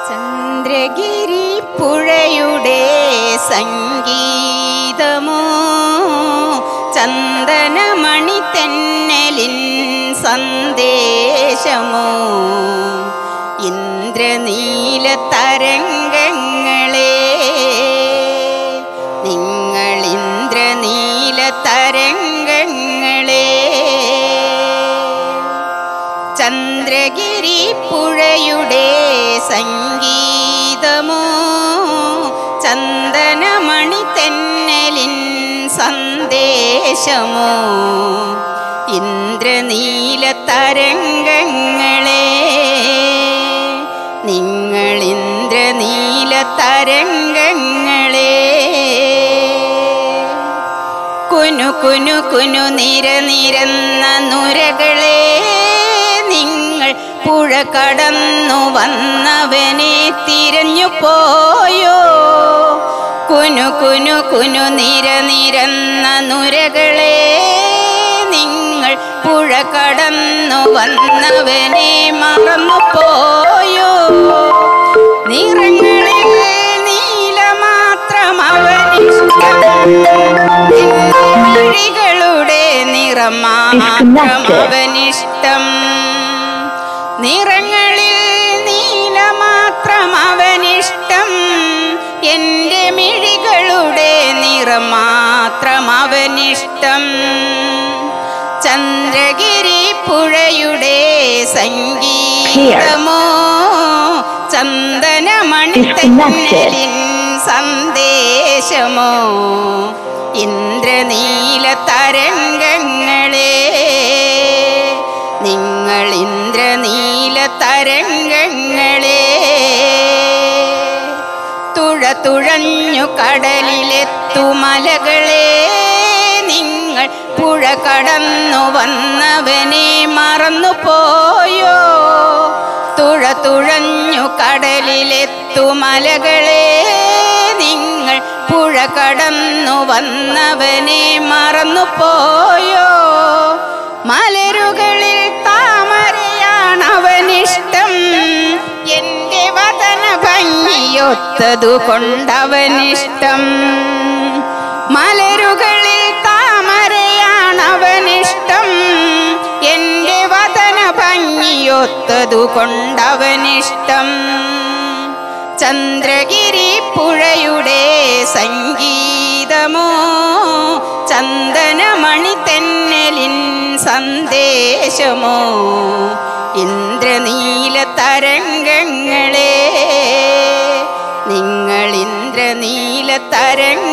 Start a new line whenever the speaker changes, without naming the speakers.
ചന്ദ്രഗിരി പുഴയുടെ സംഗീതമോ ചന്ദനമണി തെന്നലിൻ സന്ദേശമോ ഇന്ദ്രനീല തരംഗങ്ങളെ നിങ്ങൾ ഇന്ദ്രനീല തരംഗങ്ങളെ ചന്ദ്രഗിരി പുഴയുടെ സംഗീതമോ ചന്ദനമണി തെന്നലിൻ സന്ദേശമോ ഇന്ദ്രനീല തരംഗങ്ങളെ നിങ്ങൾ ഇന്ദ്രനീല തരംഗങ്ങളെ കുനു കുനു കുനു നിര നിരന്ന നുരകളെ നിങ്ങൾ പുഴ കടന്നു വന്നവനെ തിരഞ്ഞു പോയോ കുനു കുനു കുനു നിര നിരന്ന നുരകളെ നിങ്ങൾ പുഴ കടന്നു വന്നവനെ മറന്നു പോയോ നിറങ്ങളിൽ നീല മാത്രം അവനിഷ്ടം മിഴികളുടെ നിറം മാത്രം അവനിഷ്ടം നിറങ്ങളിൽ നീല മാത്രം അവനിഷ്ടം എൻ്റെ മിഴികളുടെ നിറം മാത്രം അവനിഷ്ടം ചന്ദ്രഗിരി പുഴയുടെ സംഗീതമോ ചന്ദനമണി തെന്നലിൻ സന്ദേശമോ ഇന്ദ്രനീല തരംഗങ്ങളെ നിങ്ങൾ ഇന്ദ്രനീല തരംഗങ്ങളെ തുഴ തുഴഞ്ഞു കടലിലെത്തു മലകളെ നിങ്ങൾ പുഴ കടന്നു വന്നവനെ മറന്നു പോയോ തുഴ തുഴഞ്ഞു കടലിലെത്തു മലകളെ നിങ്ങൾ പുഴ കടന്നു വന്നവനെ മറന്നു പോയോ മലരുകളിൽ താമരയാണവനിഷ്ടം എൻ്റെ വതന ഭംഗിയൊത്തതു കൊണ്ടവനിഷ്ടം മലരുകളിൽ താമരയാണവനിഷ്ടം എൻ്റെ വതന ഭംഗിയൊത്തതു കൊണ്ടവനിഷ്ടം ചന്ദ്രഗിരി പുഴയുടെ സംഗീതമോ ചന്ദനമണി തെന്നലിൻ സന്ദേശമോ ഇന്ദ്രനീല തരംഗങ്ങളെ നിങ്ങൾ ഇന്ദ്രനീല തരംഗ